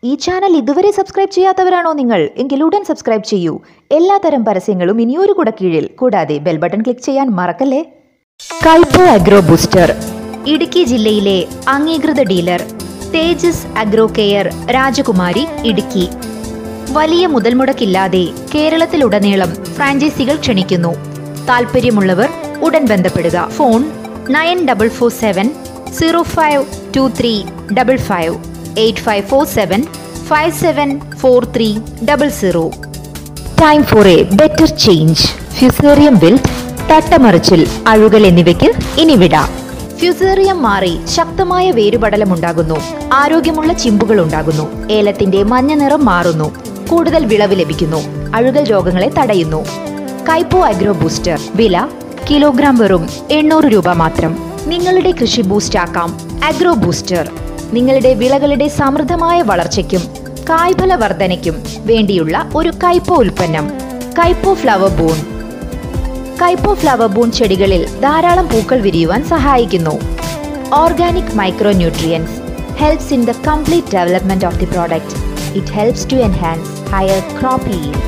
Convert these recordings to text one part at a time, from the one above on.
ഈ ചാനൽ ഇതുവരെ സബ്സ്ക്രൈബ് ചെയ്യാത്തവരാണോ നിങ്ങൾ എങ്കിൽ ഉടൻ സബ്സ്ക്രൈബ് ചെയ്യൂ എല്ലാത്തരം പരസ്യങ്ങളും ഇനിയൊരു കുട കീഴിൽ കൂടാതെ ബെൽ ബട്ടൺ ക്ലിക്ക് ചെയ്യാൻ മറക്കല്ലേ കൈപ്പോ അഗ്രോ ബൂസ്റ്റർ ഇടുക്കി ജില്ലയിലെ അംഗീകൃത ഡീലർ തേജസ് അഗ്രോ കെയർ രാജകുമാരി ഇടുക്കി വലിയ മുതൽമുടക്കില്ലാതെ കേരളത്തിലുടനീളം ഫ്രാഞ്ചൈസികൾ ക്ഷണിക്കുന്നു താല്പര്യമുള്ളവർ ഉടൻ ബന്ധപ്പെടുക phone nine double four seven zero five two three double five eight five four seven five seven four three double zero time for a better change fusarium wilt തട്ടമറിച്ചിൽ അഴുകൽ എന്നിവയ്ക്ക് ഇനി വിടാം ഫ്യൂസേറിയം മാറി ശക്തമായ വേരുപടലം ഉണ്ടാകുന്നു ആരോഗ്യമുള്ള ചിമ്പുകൾ ഉണ്ടാകുന്നു ഏലത്തിന്റെ മഞ്ഞ നിറം മാറുന്നു കൂടുതൽ വിളവ് ലഭിക്കുന്നു അഴുകൽ രോഗങ്ങളെ തടയുന്നു കൈപ്പോ അഗ്രോ ബൂസ്റ്റർ വില കിലോഗ്രാം വെറും എണ്ണൂറ് രൂപ മാത്രം നിങ്ങളുടെ കൃഷി ബൂസ്റ്റ് ആക്കാം അഗ്രോ ബൂസ്റ്റർ നിങ്ങളുടെ വിളകളുടെ സമൃദ്ധമായ വളർച്ചയ്ക്കും കായ്ഫല വർധനയ്ക്കും വേണ്ടിയുള്ള ഒരു കൈപ്പോ ഉൽപ്പന്നം Kaipo flower boon Kaipo flower boon ചെടികളിൽ ധാരാളം പൂക്കൾ വിരിയുവാൻ സഹായിക്കുന്നു organic micro nutrients helps in the complete development of the product it helps to enhance higher crop yield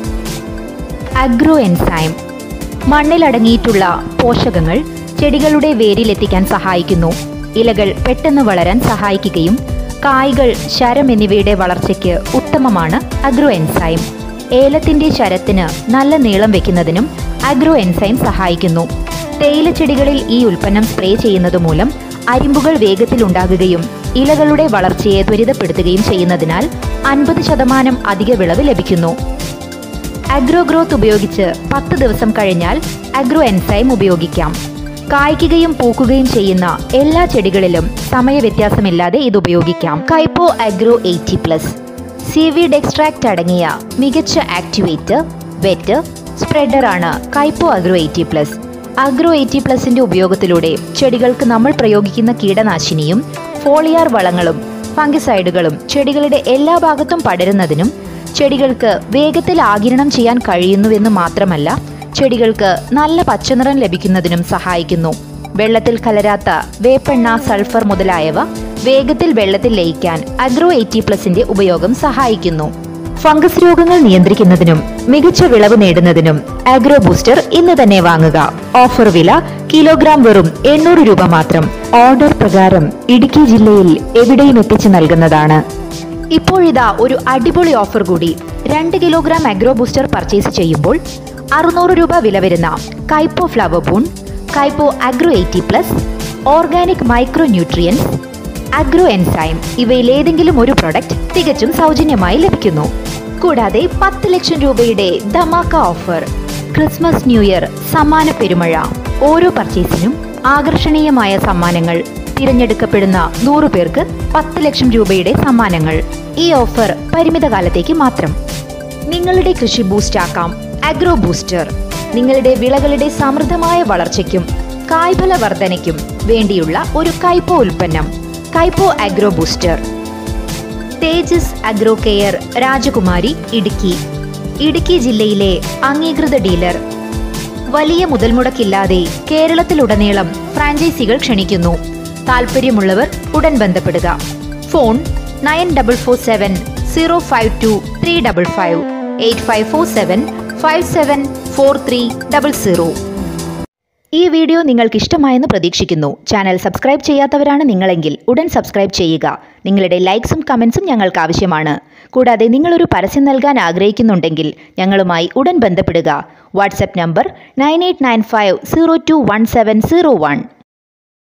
agro enzyme മണ്ണിലടങ്ങിയിട്ടുള്ള പോഷകങ്ങൾ ചെടികളുടെ വേരിലെത്തിക്കാൻ സഹായിക്കുന്നു ഇലകൾ പെട്ടെന്ന് വളരാൻ സഹായിക്കുകയും കായ്കൾ ശരം എന്നിവയുടെ വളർച്ചയ്ക്ക് ഉത്തമമാണ് അഗ്രോ എൻസൈം ഏലത്തിന്റെ ശരത്തിന് നല്ല നീളം വെക്കുന്നതിനും അഗ്രോ എൻസൈം സഹായിക്കുന്നു തേയില ചെടികളിൽ ഈ ഉൽപ്പന്നം സ്പ്രേ ചെയ്യുന്നത് മൂലം അരിമ്പുകൾ വേഗത്തിൽ ഉണ്ടാകുകയും ഇലകളുടെ വളർച്ചയെ ത്വരിതപ്പെടുത്തുകയും ചെയ്യുന്നതിനാൽ അൻപത് ശതമാനം അധിക വിളവ് ലഭിക്കുന്നു അഗ്രോ ഗ്രോത്ത് ഉപയോഗിച്ച് പത്ത് ദിവസം കഴിഞ്ഞാൽ അഗ്രോ എൻസൈം ഉപയോഗിക്കാം കായ്ക്കുകയും പൂക്കുകയും ചെയ്യുന്ന എല്ലാ ചെടികളിലും സമയവ്യത്യാസമില്ലാതെ ഇത് ഉപയോഗിക്കാം Kaipo agro eighty plus seaweed extract അടങ്ങിയ മികച്ച ആക്ടിവേറ്റർ വെറ്റ് സ്പ്രെഡറാണ് Kaipo agro eighty plus agro eighty പ്ലസിന്റെ ഉപയോഗത്തിലൂടെ ചെടികൾക്ക് നമ്മൾ പ്രയോഗിക്കുന്ന കീടനാശിനിയും ഫോളിയാർ വളങ്ങളും ഫംഗിസൈഡുകളും ചെടികളുടെ എല്ലാ ഭാഗത്തും പടരുന്നതിനും ചെടികൾക്ക് വേഗത്തിൽ ആകിരണം ചെയ്യാൻ കഴിയുന്നുവെന്ന് മാത്രമല്ല ചെടികൾക്ക് നല്ല പച്ചനിറം ലഭിക്കുന്നതിനും സഹായിക്കുന്നു വെള്ളത്തിൽ കലരാത്ത വേപ്പെണ്ണ സൾഫർ മുതലായവ വേഗത്തിൽ വെള്ളത്തിൽ ലയിക്കാൻ അഗ്രോ എയ്റ്റി പ്ലസിന്റെ ഉപയോഗം സഹായിക്കുന്നു ഫംഗസ് രോഗങ്ങൾ നിയന്ത്രിക്കുന്നതിനും മികച്ച വിളവ് നേടുന്നതിനും അഗ്രോ ബൂസ്റ്റർ ഇന്ന് തന്നെ വാങ്ങുക ഓഫർ വില കിലോഗ്രാം വെറും എണ്ണൂറ് രൂപ മാത്രം ഓർഡർ പ്രകാരം ഇടുക്കി ജില്ലയിൽ എവിടെയും എത്തിച്ചു നൽകുന്നതാണ് ഇപ്പോഴിതാ ഒരു അടിപൊളി ഓഫർ കൂടി രണ്ട് കിലോഗ്രാം അഗ്രോ ബൂസ്റ്റർ പർച്ചേസ് ചെയ്യുമ്പോൾ അറുന്നൂറ് രൂപ വില വരുന്ന Kaipo flower boon Kaipo agro eighty plus organic micro nutrients agro enzyme ഇവയിൽ ഏതെങ്കിലും ഒരു പ്രൊഡക്റ്റ് തികച്ചും സൗജന്യമായി ലഭിക്കുന്നു കൂടാതെ പത്ത് ലക്ഷം രൂപയുടെ dhamaka offer Christmas new year സമ്മാന പെരുമഴ ഓരോ പർച്ചേസിനും ആകർഷണീയമായ സമ്മാനങ്ങൾ തിരഞ്ഞെടുക്കപ്പെടുന്ന നൂറു പേർക്ക് പത്ത് ലക്ഷം രൂപയുടെ സമ്മാനങ്ങൾ ഈ ഓഫർ പരിമിത കാലത്തേക്ക് മാത്രം നിങ്ങളുടെ കൃഷി ബൂസ്റ്റ് ആക്കാം അഗ്രോ ബൂസ്റ്റർ നിങ്ങളുടെ വിളകളുടെ സമൃദ്ധമായ വളർച്ചയ്ക്കും കായ്ഫല വർധനയ്ക്കും വേണ്ടിയുള്ള ഒരു കൈപ്പോ ഉൽപ്പന്നം Kaipo agro booster Tejas agro care Rajakumari Idukki Idukki ജില്ലയിലെ അംഗീകൃത ഡീലർ വലിയ മുതൽമുടക്കില്ലാതെ കേരളത്തിലുടനീളം ഫ്രാഞ്ചൈസികൾ ക്ഷണിക്കുന്നു താല്പര്യമുള്ളവർ ഉടൻ ബന്ധപ്പെടുക phone nine double four seven zero five two three double five eight five four seven five seven four three double zero ഈ വീഡിയോ നിങ്ങൾക്ക് ഇഷ്ടമായെന്ന് പ്രതീക്ഷിക്കുന്നു ചാനൽ സബ്സ്ക്രൈബ് ചെയ്യാത്തവരാണ് നിങ്ങളെങ്കിൽ ഉടൻ സബ്സ്ക്രൈബ് ചെയ്യുക നിങ്ങളുടെ ലൈക്സും കമൻസും ഞങ്ങൾക്ക് ആവശ്യമാണ് കൂടാതെ നിങ്ങളൊരു പരസ്യം നൽകാൻ ആഗ്രഹിക്കുന്നുണ്ടെങ്കിൽ ഞങ്ങളുമായി ഉടൻ ബന്ധപ്പെടുക WhatsApp number nine eight nine five zero two one seven zero one